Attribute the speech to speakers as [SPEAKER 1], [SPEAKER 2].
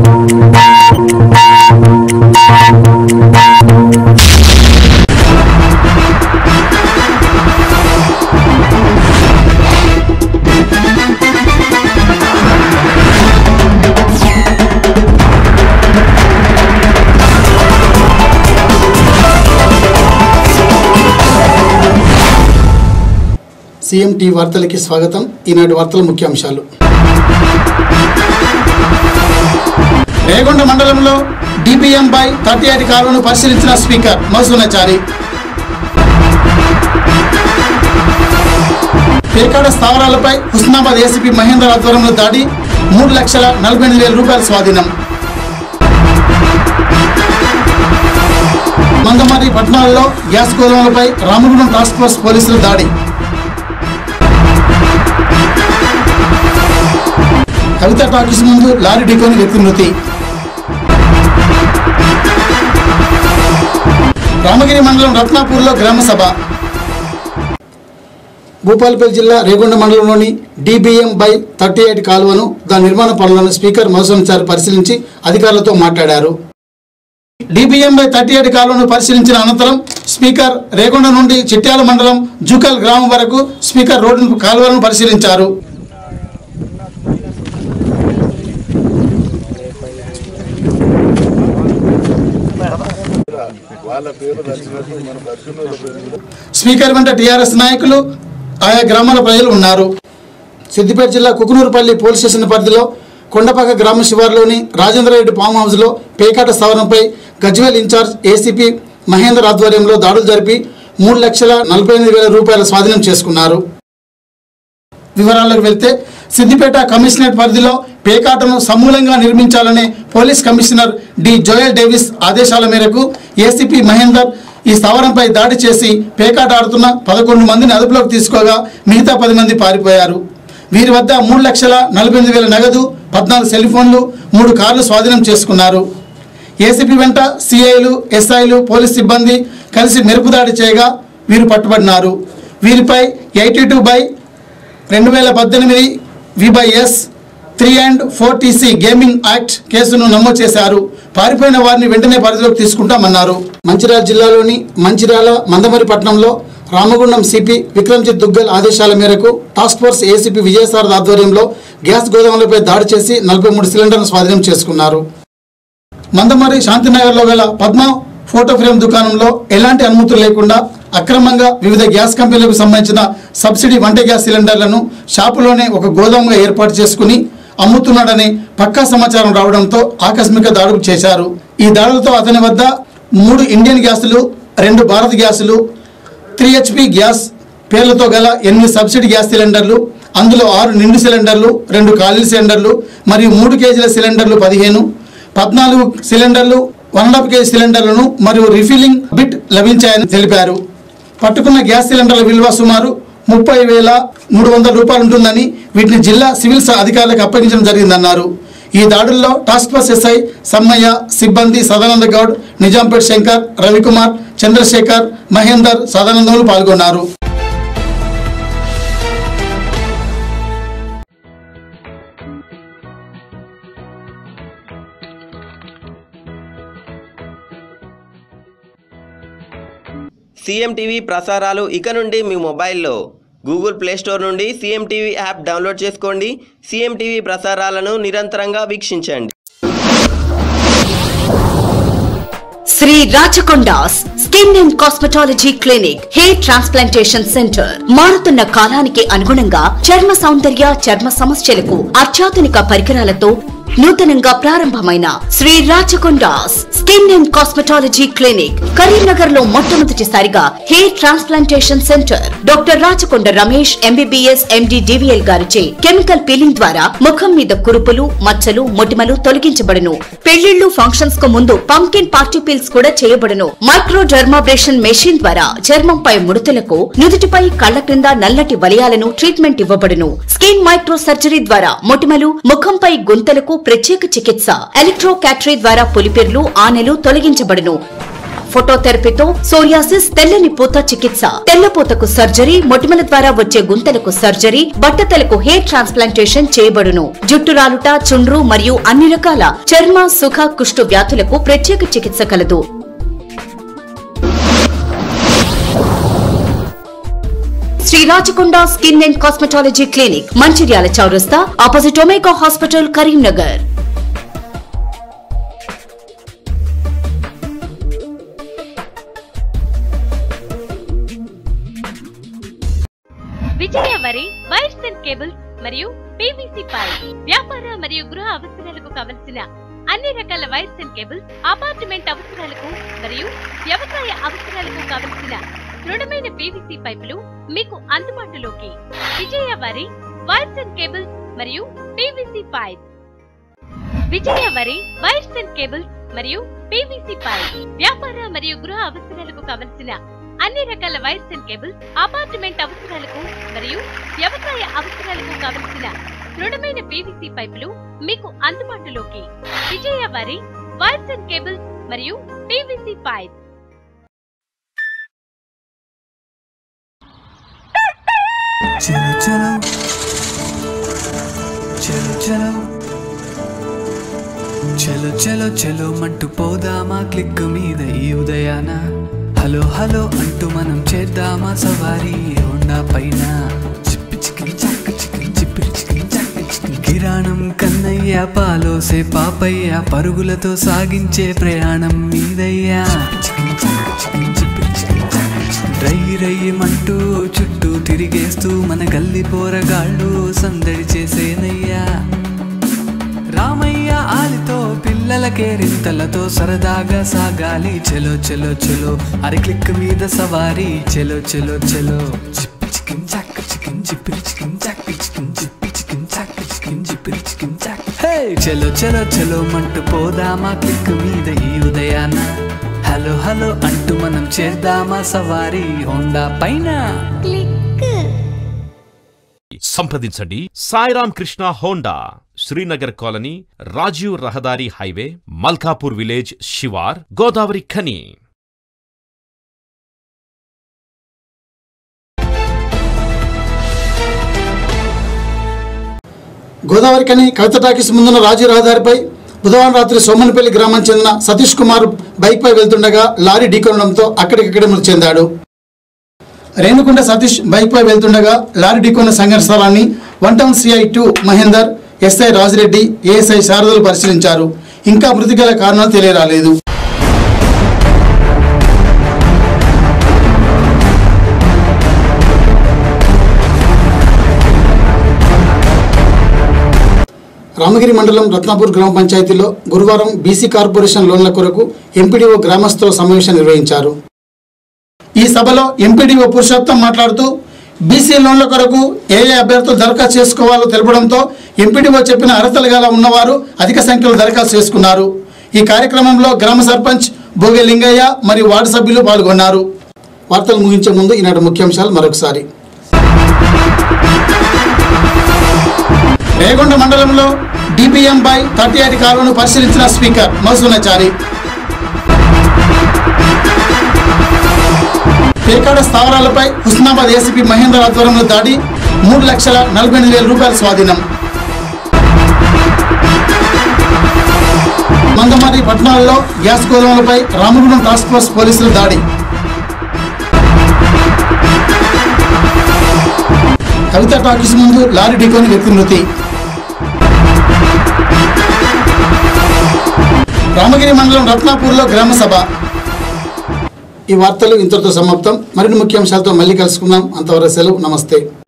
[SPEAKER 1] CM tea వార్తలకి స్వాగతం ఈనాటి వార్తల ముఖ్యాంశాలు రేగొండ మండలంలో డిబిఎం బై థర్టీ ఎయిట్ కాలువను పరిశీలించిన స్పీకర్ మౌసునాచారి పేకాడ స్థావరాలపై హుస్నాబాద్ ఏసీపీ మహేందర్ ఆధ్వర్యంలో దాడి మూడు లక్షల నలభై ఎనిమిది వేల రూపాయల స్వాధీనం మందమర్రి పట్టణాల్లో గ్యాస్ గోదాములపై రామగుండం టాస్క్ ఫోర్స్ పోలీసుల దాడి కవిత టాకీస్ ముందు లారీ ఢీకొని వ్యక్తి మృతి రామగిరి మండలం రత్నాపూర్లో గ్రామ సభ భూపాలపల్లి జిల్లా రేగొండ మండలంలోని డిబిఎం బై థర్టీ ఎయిట్ కాలువను దాని నిర్మాణ పనులను స్పీకర్ మధుసంచారి పరిశీలించి అధికారులతో మాట్లాడారు డిబిఎం బై థర్టీ ఎయిట్ కాలువను పరిశీలించిన అనంతరం స్పీకర్ రేగొండ నుండి చిట్యాల మండలం జూకల్ గ్రామం వరకు స్పీకర్ రోడ్డు కాలువలను పరిశీలించారు స్పీకర్ వెంట టీఆర్ఎస్ నాయకులు ఆయా గ్రామాల ప్రజలు ఉన్నారు సిద్దిపేట జిల్లా కుకునూరుపల్లి పోలీస్ స్టేషన్ పరిధిలో కొండపాక గ్రామ శివారులోని రాజేంద్ర రెడ్డి ఫామ్ హౌస్లో పేకాట స్థావరంపై గజ్వేల్ ఇన్ఛార్జ్ ఏసీపీ మహేందర్ ఆధ్వర్యంలో దాడులు జరిపి మూడు లక్షల నలభై ఎనిమిది వేల రూపాయల స్వాధీనం చేసుకున్నారు వివరాలకు వెళ్తే సిద్దిపేట కమిషనరేట్ పరిధిలో పేకాటను సమూలంగా నిర్మించాలనే police commissioner D Joel Davis ఆదేశాల మేరకు ఏసీపీ మహేందర్ ఈ స్థావరంపై దాడి చేసి పేకాట ఆడుతున్న పదకొండు మందిని అదుపులోకి తీసుకోగా మిగతా పది మంది పారిపోయారు వీరి వద్ద మూడు లక్షల నలభై ఎనిమిది వేల నగదు పద్నాలుగు సెల్ ఫోన్లు మూడు కార్లు స్వాధీనం చేసుకున్నారు ఏసీపీ వెంట సిఐలు ఎస్ఐలు పోలీస్ సిబ్బంది కలిసి మెరుపు దాడి చేయగా వీరు పట్టుబడినారు వీరిపై ఎయిటీ టూ బై రెండు వేల పద్దెనిమిది విబైఎస్ three and four TC gaming act కేసును నమోదు చేశారు పారిపోయిన వారిని వెంటనే పరిధిలోకి తీసుకుంటామన్నారు మంచిర్యాల జిల్లాలోని మంచిర్యాల మందమరి పట్టణంలో రామగుండం సిపి విక్రమ్జిత్ దుగ్గల్ ఆదేశాల మేరకు టాస్క్ ఫోర్స్ ఏసీపీ విజయసారథ్ ఆధ్వర్యంలో గ్యాస్ గోదాములపై దాడి చేసి నలభై మూడు సిలిండర్లు స్వాధీనం చేసుకున్నారు మందమరి శాంతినగర్లో గల పద్మ ఫోటో ఫ్రేమ్ దుకాణంలో ఎలాంటి అనుమతులు లేకుండా అక్రమంగా వివిధ గ్యాస్ కంపెనీలకు సంబంధించిన సబ్సిడీ వంట గ్యాస్ సిలిండర్లను షాపులోనే ఒక గోదాముగా ఏర్పాటు చేసుకుని అమ్ముతున్నాడని పక్కా సమాచారం రావడంతో ఆకస్మిక దాడులు చేశారు ఈ దాడులతో అతని వద్ద మూడు ఇండియన్ గ్యాసులు రెండు భారత్ గ్యాసులు త్రీ హెచ్పి గ్యాస్ పేర్లతో గల ఎనిమిది సబ్సిడీ గ్యాస్ సిలిండర్లు అందులో ఆరు నిండు సిలిండర్లు రెండు ఖాళీ సిలిండర్లు మరియు మూడు కేజీల సిలిండర్లు పదిహేను పద్నాలుగు సిలిండర్లు వన్ అండ్ హాఫ్ కేజీ సిలిండర్లను మరియు రిఫిల్లింగ్ బిట్ లభించాయని తెలిపారు పట్టుకున్న గ్యాస్ సిలిండర్ల విలువ సుమారు ముప్పై వేల మూడు వందల రూపాయలు ఉంటుందని వీటిని జిల్లా సివిల్ స- అధికారులకు అప్పగించడం జరిగిందన్నారు ఈ దాడుల్లో టాస్క్ ఫోర్స్ ఎస్ఐ సమ్మయ్య సిబ్బంది సదానంద గౌడ్ నిజాంపేట్ శంకర్ రవికుమార్ చంద్రశేఖర్ మహేందర్ సదానందములు పాల్గొన్నారు
[SPEAKER 2] సీఎం టీవీ ప్రసారాలు ఇక నుండి మీ మొబైల్లో గూగుల్ ప్లే స్టోర్ నుండి సీఎం టీవీ యాప్ డౌన్లోడ్ చేసుకోండి సీఎం టీవీ ప్రసారాలను నిరంతరంగా వీక్షించండి
[SPEAKER 3] Shri Rachakondas skin and cosmetology clinic hair transplantation centre మారుతున్న కాలానికి అనుగుణంగా చర్మ సౌందర్య చర్మ సమస్యలకు అత్యాధునిక పరికరాలతో నూతనంగా ప్రారంభమైన Shri Rachakondas skin and cosmetology clinic Karimnagar లో మొట్టమొదటిసారిగా hair transplantation centre doctor Rachakonda Ramesh MBBS MD DVL గారిచే కెమికల్ పీలింగ్ ద్వారా ముఖం మీద కురుపులు మచ్చలు మొటిమలు తొలగించబడును పెళ్లిళ్లు ఫంక్షన్స్ కు ముందు పంకిన్ పార్టీ పీల్స్ కూడా చేయబడును మైక్రో డర్మాబ్రేషన్ మెషిన్ ద్వారా చర్మంపై ముడతలకు నుదుటిపై కళ్ల క్రింద నల్లటి వలయాలను ట్రీట్మెంట్ ఇవ్వబడును స్కిన్ మైక్రో సర్జరీ ద్వారా మొటిమలు ముఖంపై గుంతలకు ప్రత్యేక చికిత్స ఎలక్ట్రో క్యాటరీ ద్వారా పులిపిర్లు ఆనెలు తొలగించబడును ఫోటోథెరపీతో సోరియాసిస్ తెల్లని పూత చికిత్స తెల్లపూతకు సర్జరీ మొటిమల ద్వారా వచ్చే గుంతలకు సర్జరీ బట్టతలకు హెయిర్ ట్రాన్స్ప్లాంటేషన్ చేయబడును జుట్టు రాలుట చుండ్రు మరియు అన్ని రకాల చర్మ సుఖ కుష్టు వ్యాధులకు ప్రత్యేక చికిత్స కలదు Shri Rachakonda skin and cosmetology clinic Mancherial చౌరస్తా opposite Omega hospital Karimnagar
[SPEAKER 4] Vijaya Vari wires and cables మరియు పీవీసీ పైప్ వ్యాపార మరియు గృహ అవసరాలకు కావలసిన అన్ని రకాల వైర్స్ అండ్ కేబుల్స్ అపార్ట్మెంట్ అవసరాలకు మరియు వ్యవసాయ అవసరాలకు కావలసిన దృఢమైన పీవీసీ పైపులు మీకు అందుబాటులోకి Vijaya Vari wires and cables మరియు PVC pipe Vijaya Vari wires and cables మరియు పీవీసీ పైప్ వ్యాపార మరియు గృహ అవసరాలకు కావలసిన అన్ని రకాల వైర్స్ అండ్ కేబుల్స్ అపార్ట్మెంట్ అవసరాలకు మరియు వ్యవసాయ అవసరాలకు కావలసిన దృఢమైన పీవీసీ పైపులు మీకు అందుబాటులోకి Vijaya Vari wires and cables మరియు పీవీసీ పైప్
[SPEAKER 5] చలో చలో చలో చలో చలో చలో చలో మంటూ పోదామా క్లిక్ మీద ఈ ఉదయాన హలో హలో అంటూ మనం చేద్దామా సవారీ హోండా పైన చిప్పి చికిరి చక్క చికిరి చిప్పిరి చికిరి చక్క చికిరి కిరాణం కన్నయ్య పాలోసే పాపయ్య పరుగులతో సాగించే ప్రయాణం మీదయ్యా చికిరి చక్క చికిరి చిప్పిరి చికిరి చక్క చికిరి. రై రయ్యమంటూ చుట్టూ తిరిగేస్తూ మన గల్లి పోరగాళ్ళు సందడి చేసేనయ్యా రామయ్య ఆలితో పిల్లలకే రింతలతో సరదాగా సాగాలి చెలో చెలో చెలో అరి క్లిక్ మీద సవారీ చెలో చెలో చెలో చిప్పి చికిన్ చాక్ చికిన్ చిప్పిరి చికిన్ చాక్ చికిన్ చిప్పి చికిన్ చాక్ చికిన్ చిప్పిరి చికిన్ చాక్ హే చెలో చెలో చెలో మంటూ పోదామా క్లిక్ మీద ఈ ఉదయాన హలో హలో అంటూ మనం చేద్దామా సవారీ హోండా పైన
[SPEAKER 6] సంప్రదించండి సాయిరామ్ కృష్ణ హోండా శ్రీనగర్ కాలనీ రాజీవ్ రహదారి హైవే మల్కాపూర్ విలేజ్ శివార్ గోదావరి ఖని
[SPEAKER 1] గోదావరి కని కవిత టాకీస్ ముందున్న రాజీ రహదారిపై బుధవారం రాత్రి సోమనపల్లి గ్రామం చెందిన సతీష్ కుమార్ బైక్పై వెళ్తుండగా లారీ ఢీకొనడంతో అక్కడికక్కడే మృతి చెందాడు రేణుకుంట సతీష్ బైక్పై వెళ్తుండగా లారీ ఢీకొన్న సంఘటన స్థలాన్ని వన్ టౌన్ సిఐ టూ మహేందర్ ఎస్ఐ రాజిరెడ్డి ఏఎస్ఐ శారదలు పరిశీలించారు ఇంకా మృతి గల కారణాలు తెలియరాలేదు రామగిరి మండలం రత్నాపూర్ గ్రామ పంచాయతీలో గురువారం బీసీ కార్పొరేషన్ లోన్ల కొరకు ఎంపీడీఓ గ్రామస్తుల సమావేశం నిర్వహించారు ఈ సభలో ఎంపీడీఓ పురుషోత్తం మాట్లాడుతూ బీసీ లోన్ల కొరకు ఏ ఏ అభ్యర్థులు దరఖాస్తు చేసుకోవాలో తెలపడంతో ఎంపీడీఓ చెప్పిన అర్హతలు గల ఉన్నవారు అధిక సంఖ్యలో దరఖాస్తు చేసుకున్నారు ఈ కార్యక్రమంలో గ్రామ సర్పంచ్ భోగి లింగయ్య మరియు వార్డు సభ్యులు పాల్గొన్నారు వార్తలు ముగించే ముందు ఈనాటి ముఖ్యాంశాలు మరొకసారి రేగొండ మండలంలో డిపిఎం బై థర్టీ ఎయిట్ కాలువను పరిశీలించిన స్పీకర్ మధుసూనాచారి పేకాడ స్థావరాలపై హుస్నాబాద్ ఏసీపీ మహేందర్ ఆధ్వర్యంలో దాడి మూడు లక్షల నలభై ఎనిమిది వేల రూపాయల స్వాధీనం మందమారి పట్టణాల్లో గ్యాస్ గోదాములపై రామగుండం టాస్క్ ఫోర్స్ పోలీసుల దాడి కవిత టాకీస్ ముందు లారీ ఢీకొని వ్యక్తి మృతి రామగిరి మండలం రత్నాపూర్లో గ్రామ సభ ఈ వార్తలు ఇంతటితో సమాప్తం మరిన్ని ముఖ్యాంశాలతో మళ్ళీ కలుసుకుందాం అంతవరకు సెలవు నమస్తే